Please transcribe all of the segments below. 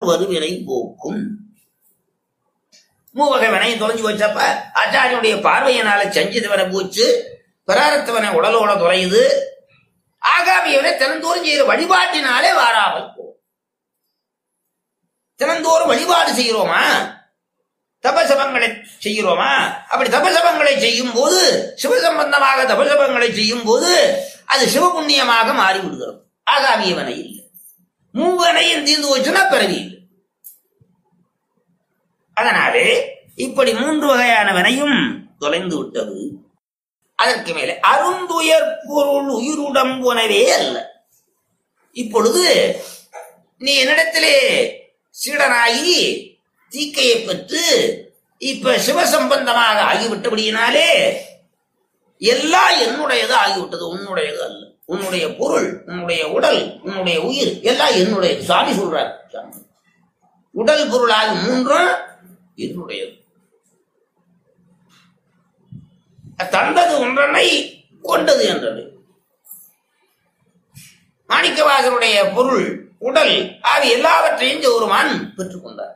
வருவினை போக்கும் மூவகை வினை தொலைஞ்சு போச்சப்ப ஆச்சாரியனுடைய பார்வையினால செஞ்சதுவனை போச்சு பிராரத்தவனை உடலோட தொலையுது ஆகாமியவனை தினந்தோறும் செய்கிற வழிபாட்டினாலே வாராமல் போகும் தினந்தோறும் வழிபாடு செய்கிறோமா தபசபங்களை செய்கிறோமா அப்படி தபசபங்களை செய்யும் போது சிவசம்பந்தமாக தபசபங்களை செய்யும் போது அது சிவபுண்ணியமாக மாறிவிடுகிறோம் ஆகாமிய வினை இல்லை மூவனையும் தீர்ந்து போச்சுன்னா பிறவி இல்லை அதனாலே இப்படி மூன்று வகையான வினையும் தொலைந்து விட்டது அதற்கு மேலே அருந்துயர் பொருள் உயிருடம்புனவே அல்ல இப்பொழுது நீ என்னிடத்திலே சீடனாகி தீக்கையை பெற்று இப்ப சிவசம்பந்தமாக ஆகிவிட்டபடியினாலே எல்லாம் என்னுடையது ஆகிவிட்டது உன்னுடையது அல்ல உன்னுடைய பொருள் உன்னுடைய உடல் உன்னுடைய உயிர் எல்லாம் என்னுடையது சுவாமி சொல்றார் சாமி. உடல் பொருளாக மூன்றும் என்னுடையது தந்தது ஒன்றனை கொண்டது என்றது மாணிக்கவாசனுடைய பொருள் உடல் ஆகிய எல்லாவற்றையும் ஜோருமான் பெற்றுக்கொண்டார்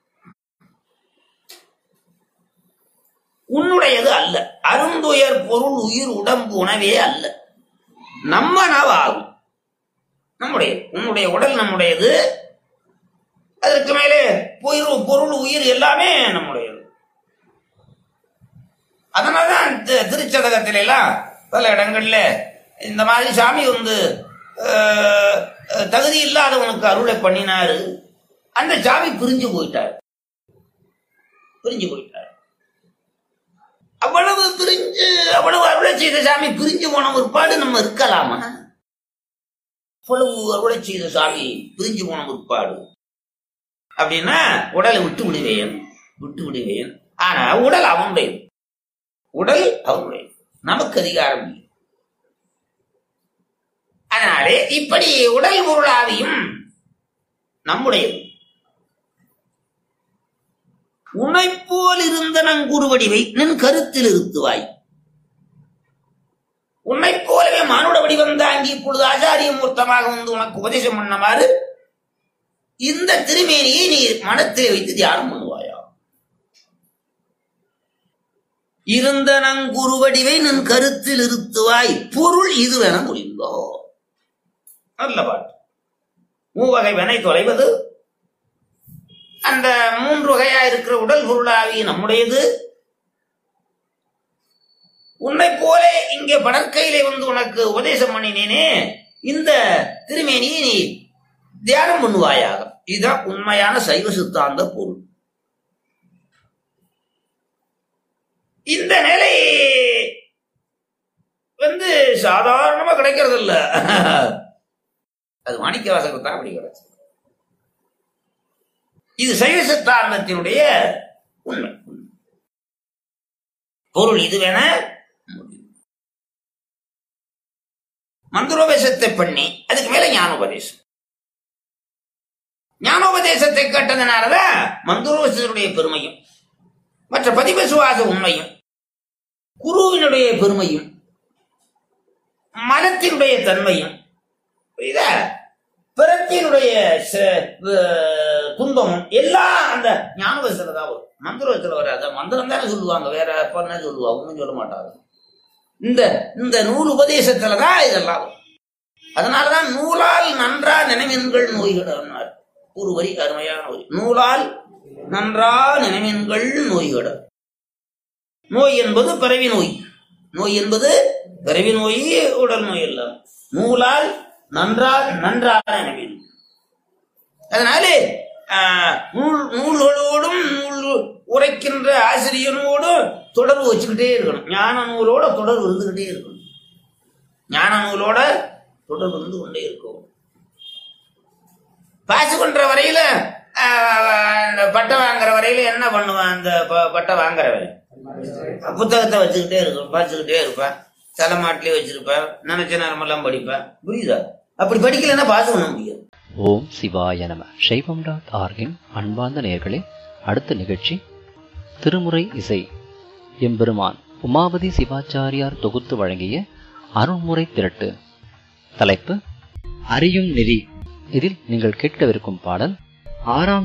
உன்னுடையது அல்ல அருந்துயர் பொருள் உயிர் உடம்பு உணவே அல்ல நம்ம நவாகும் நம்முடைய உன்னுடைய உடல் நம்முடையது அதற்கு மேலே பொருள் பொருள் உயிர் எல்லாமே நம்முடையது அதனாலதான் தி- திருச்சதகத்தில எல்லாம் பல இடங்கள்ல இந்த மாதிரி சாமி வந்து அஹ், அஹ், தகுதி இல்லாதவனுக்கு அருளை பண்ணினாரு அந்த சாமி பிரிஞ்சு போயிட்டார் பிரிஞ்சு போயிட்டார் அவ்வளவு பிரிஞ்சு அவ்வளவு அருளை செய்த சாமி பிரிஞ்சு போன ஒருபாடு நம்ம இருக்கலாமா அவ்வளவு அருளை செய்த சாமி பிரிஞ்சு போன ஒருபாடு அப்படின்னா உடலை விட்டு விடுவேன் விட்டு விடுவேன் ஆனா உடல் அவனுடையது உடல் அவனுடையது நமக்கு அதிகாரம் இல்லை அதனாலே இப்படி உடல் பொருளாவியும் நம்முடையது உன்னைப்போல் இருந்த நங்குருவடிவை நின் கருத்தில் இருத்துவாய் உன்னைப் போலவே மானுட வடிவம் தாங்கி இப்பொழுது ஆச்சாரிய மூர்த்தமாக வந்து உனக்கு உபதேசம் பண்ணமாறு இந்த திருமேனியை நீ மனத்தில் வைத்து தியானம் பண்ணுவாயா இருந்த நங்குருவடிவை நின் கருத்தில் இருத்துவாய் பொருள் இதுவென முடிந்தோ நல்ல பாட்டு மூவகை வினை தொலைவது அந்த மூன்று வகையா இருக்கிற உடல் பொருளாவி நம்முடையது உன்னை போலே இங்கே படற்கையிலே வந்து உனக்கு உபதேசம் பண்ணினேனே இந்த திருமேனியை நீ தியானம் பண்ணுவாயாக இதுதான் உண்மையான சைவ சித்தாந்த பொருள் இந்த நிலை வந்து சாதாரணமா கிடைக்கிறது இல்ல அது மாணிக்கவாசகர் தான் அப்படி கிடைச்சது இது சைவ சித்தாந்தத்தினுடைய உண்மை பொருள் இதுவென மந்திரோபதேசத்தை பண்ணி அதுக்கு மேல ஞானோபதேசம் ஞானோபதேசத்தை கேட்டதுனாலதான் மந்திரோபதேசத்துடைய பெருமையும் மற்ற பதிபசுவாச உண்மையும் குருவினுடைய பெருமையும் மனத்தினுடைய தன்மையும் புரியுதா பிறத்தினுடைய ச- வ- துன்பமும் எல்லாம் அந்த ஞானவசத்துல தான் வரும் மந்திரத்துல வராது மந்திரம் தானே சொல்லுவாங்க வேற பண்ண சொல்லுவாங்க ஒன்றும் சொல்ல மாட்டாங்க இந்த இந்த நூல் உபதேசத்துல தான் இதெல்லாம் வரும் அதனாலதான் நூலால் நன்றா நினைவின்கள் நோய்கடனார் ஒரு வரி அருமையான வரி நூலால் நன்றா நினைவின்கள் நோய்கட நோய் என்பது பிறவி நோய் நோய் என்பது பிறவி நோய் உடல் நோய் அல்ல நூலால் நன்றா நன்றாக நினைவின் அதனாலே ஆஹ், நூல் நூல்களோடும் நூல் உரைக்கின்ற ஆசிரியனோடும் தொடர்பு வச்சுக்கிட்டே இருக்கணும் ஞான நூலோட தொடர்பு இருந்துகிட்டே இருக்கணும் ஞான நூலோட தொடர்பு இருந்து கொண்டே இருக்கும் பாசு பண்ற வரையில ஆஹ், அந்த பட்டை வாங்குற வரையில என்ன பண்ணுவான் அந்த ப- பட்டை வாங்குறவன் புத்தகத்தை வச்சுக்கிட்டே இருக்கும் படிச்சுக்கிட்டே இருப்பேன் தலைமாட்டிலே வச்சிருப்பேன் நினைச்ச நேரமெல்லாம் படிப்பேன் புரியுதா அப்படி படிக்கலைன்னா பாஸ் பண்ண முடியாது ஓம் சிவாய நம சைவம் டாட் ஆர்கின் அன்பார்ந்த நேயர்களே அடுத்த நிகழ்ச்சி திருமுறை இசை எம்பெருமான் உமாபதி சிவாச்சாரியார் தொகுத்து வழங்கிய அருண்முறை திரட்டு தலைப்பு அறியும் நெறி இதில் நீங்கள் கேட்கவிருக்கும் பாடல் ஆறாம்